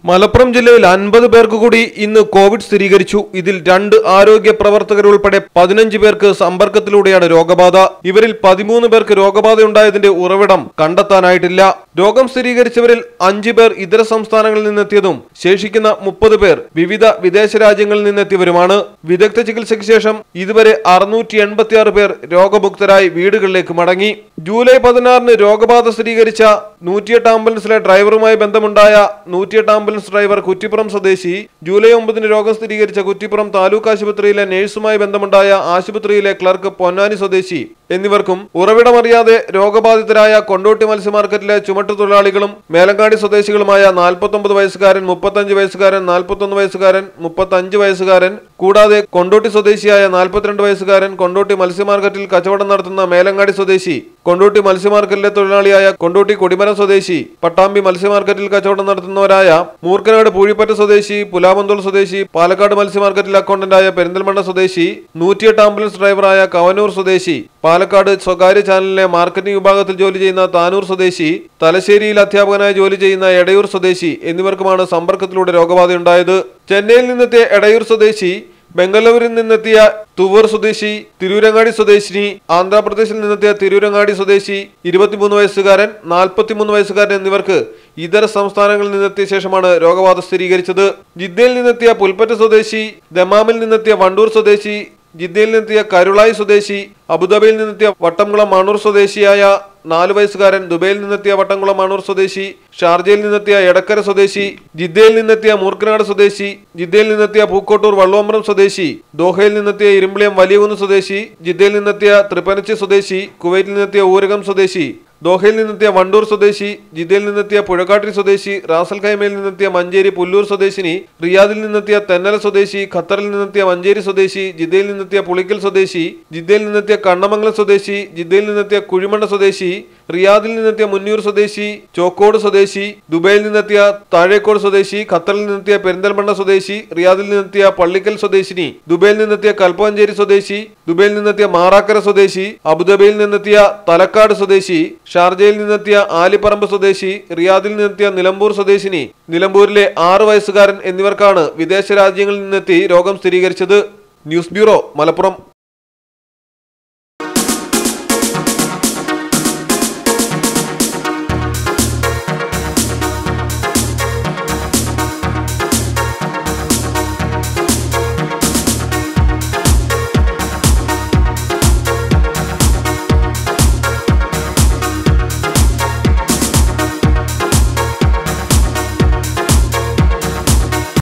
മലപ്പുറം ജില്ലയിൽ അൻപത് പേർക്ക് കൂടി ഇന്ന് കോവിഡ് സ്ഥിരീകരിച്ചു ഇതിൽ രണ്ട് ആരോഗ്യ പ്രവർത്തകരുൾപ്പെടെ പതിനഞ്ച് പേർക്ക് സമ്പർക്കത്തിലൂടെയാണ് രോഗബാധ ഇവരിൽ പതിമൂന്ന് പേർക്ക് രോഗബാധയുണ്ടായതിന്റെ ഉറവിടം കണ്ടെത്താനായിട്ടില്ല രോഗം സ്ഥിരീകരിച്ചവരിൽ അഞ്ചു പേർ ഇതര സംസ്ഥാനങ്ങളിൽ നിന്നെത്തിയതും ശേഷിക്കുന്ന മുപ്പത് പേർ വിവിധ വിദേശ രാജ്യങ്ങളിൽ നിന്നെത്തിയവരുമാണ് വിദഗ്ധ ചികിത്സയ്ക്ക് ശേഷം ഇതുവരെ അറുന്നൂറ്റി എൺപത്തിയാറ് പേർ രോഗമുക്തരായി വീടുകളിലേക്ക് മടങ്ങി ജൂലൈ പതിനാറിന് രോഗബാധ സ്ഥിരീകരിച്ച നൂറ്റിയെട്ട് ആംബുലൻസിലെ ഡ്രൈവറുമായി ബന്ധമുണ്ടായ നൂറ്റിയെട്ട് ആംബുലൻസ് ഡ്രൈവർ കുറ്റിപ്പുറം സ്വദേശി ജൂലൈ ഒമ്പതിന് രോഗം സ്ഥിരീകരിച്ച കുറ്റിപ്പുറം താലൂക്ക് ആശുപത്രിയിലെ നഴ്സുമായി ബന്ധമുണ്ടായ ആശുപത്രിയിലെ ക്ലർക്ക് പൊന്നാനി സ്വദേശി എന്നിവർക്കും ഉറവിടമറിയാതെ രോഗബാധിതരായ കൊണ്ടോട്ടി മത്സ്യമാർക്കറ്റിലെ ചുമട്ടുതൊഴിലാളികളും മേലങ്കാടി സ്വദേശികളുമായ നാൽപ്പത്തൊമ്പത് വയസ്സുകാരൻ മുപ്പത്തഞ്ച് വയസ്സുകാരൻ നാൽപ്പത്തൊന്ന് വയസ്സുകാരൻ മുപ്പത്തഞ്ച് വയസ്സുകാരൻ കൂടാതെ കൊണ്ടോട്ടി സ്വദേശിയായ നാൽപ്പത്തിരണ്ട് വയസ്സുകാരൻ കൊണ്ടോട്ടി മത്സ്യമാർക്കറ്റിൽ കച്ചവടം നടത്തുന്ന മേലങ്ങാടി സ്വദേശി കൊണ്ടോട്ടി മത്സ്യമാർക്കറ്റിലെ തൊഴിലാളിയായ കൊണ്ടോട്ടി കൊടിമരം സ്വദേശി പട്ടാമ്പി മത്സ്യമാർക്കറ്റിൽ കച്ചവടം നടത്തുന്നവരായ മൂർക്കനാട് പൂഴിപ്പറ്റ സ്വദേശി പുലാമന്തോൾ സ്വദേശി പാലക്കാട് മത്സ്യമാർക്കറ്റിൽ അക്കൗണ്ടന്റായ പെരിന്തൽമണ്ണ സ്വദേശി നൂറ്റിയെട്ട് ആംബുലൻസ് ഡ്രൈവറായ കവനൂർ സ്വദേശി പാലക്കാട് സ്വകാര്യ ചാനലിലെ മാർക്കറ്റിംഗ് വിഭാഗത്തിൽ ജോലി ചെയ്യുന്ന താനൂർ സ്വദേശി തലശ്ശേരിയിൽ അധ്യാപകനായി ജോലി ചെയ്യുന്ന എടയൂർ സ്വദേശി എന്നിവർക്കുമാണ് സമ്പർക്കത്തിലൂടെ രോഗബാധയുണ്ടായത് ചെന്നൈയിൽ നിന്നെത്തിയ എടയൂർ സ്വദേശി ബംഗളൂരിൽ നിന്നെത്തിയ തുവൂർ സ്വദേശി തിരൂരങ്ങാടി സ്വദേശിനി ആന്ധ്രാപ്രദേശിൽ നിന്നെത്തിയ തിരൂരങ്ങാടി സ്വദേശി ഇരുപത്തിമൂന്ന് വയസ്സുകാരൻ നാൽപ്പത്തിമൂന്ന് വയസ്സുകാരൻ എന്നിവർക്ക് ഇതര സംസ്ഥാനങ്ങളിൽ നിന്നെത്തിയ ശേഷമാണ് രോഗബാധ സ്ഥിരീകരിച്ചത് ജിദ്ദയിൽ നിന്നെത്തിയ പുൽപ്പറ്റ സ്വദേശി ദമാമിൽ നിന്നെത്തിയ വണ്ടൂർ സ്വദേശി ജിദ്ദയിൽ നിന്നെത്തിയ കരുളായി സ്വദേശി അബുദാബിയിൽ നിന്നെത്തിയ വട്ടംകുളം മണൂർ സ്വദേശിയായ നാല് വയസ്സുകാരൻ ദുബൈയിൽ നിന്നെത്തിയ വട്ടംകുളം മണൂർ സ്വദേശി ഷാർജയിൽ നിന്നെത്തിയ എടക്കര സ്വദേശി ജിദ്ദയിൽ നിന്നെത്തിയ മൂർക്കനാട് സ്വദേശി ജിദ്ദയിൽ നിന്നെത്തിയ പൂക്കോട്ടൂർ വള്ളുവമ്പ്രം സ്വദേശി ദോഹയിൽ നിന്നെത്തിയ ഇരുമ്പിളിയം വലിയകുന്ന് സ്വദേശി ജിദ്ദയിൽ നിന്നെത്തിയ തൃപ്പനച്ചി സ്വദേശി കുവൈറ്റിൽ നിന്നെത്തിയ ഊരകം സ്വദേശി ദോഹയിൽ നിന്നെത്തിയ വണ്ടൂർ സ്വദേശി ജിദ്ദയിൽ നിന്നെത്തിയ പുഴക്കാട്ടിരി സ്വദേശി റാസൽ ഖൈമയിൽ നിന്നെത്തിയ മഞ്ചേരി പുല്ലൂർ സ്വദേശിനി റിയാദിൽ നിന്നെത്തിയ തെന്നല സ്വദേശി ഖത്തറിൽ നിന്നെത്തിയ മഞ്ചേരി സ്വദേശി ജിദ്ദയിൽ നിന്നെത്തിയ പുളിക്കൽ സ്വദേശി ജിദ്ദയിൽ നിന്നെത്തിയ കണ്ണമംഗലം സ്വദേശി ജിദ്ദയിൽ നിന്നെത്തിയ കുഴിമണ്ണ സ്വദേശി റിയാദിൽ നിന്നെത്തിയ മുന്നൂർ സ്വദേശി ചോക്കോട് സ്വദേശി ദുബൈയിൽ നിന്നെത്തിയ താഴേക്കോട് സ്വദേശി ഖത്തറിൽ നിന്നെത്തിയ പെരിന്തൽമണ്ണ സ്വദേശി റിയാദിൽ നിന്നെത്തിയ പള്ളിക്കൽ സ്വദേശിനി ദുബൈയിൽ നിന്നെത്തിയ കൽപ്പഞ്ചേരി സ്വദേശി ദുബൈയിൽ നിന്നെത്തിയ മാറാക്കര സ്വദേശി അബുദാബിയിൽ നിന്നെത്തിയ തലക്കാട് സ്വദേശി ഷാർജയിൽ നിന്നെത്തിയ ആലിപ്പറമ്പ് സ്വദേശി റിയാദിൽ നിന്നെത്തിയ നിലമ്പൂർ സ്വദേശിനി നിലമ്പൂരിലെ ആറ് വയസ്സുകാരൻ എന്നിവർക്കാണ് വിദേശ രാജ്യങ്ങളിൽ നിന്നെത്തി രോഗം സ്ഥിരീകരിച്ചത് ന്യൂസ് ബ്യൂറോ മലപ്പുറം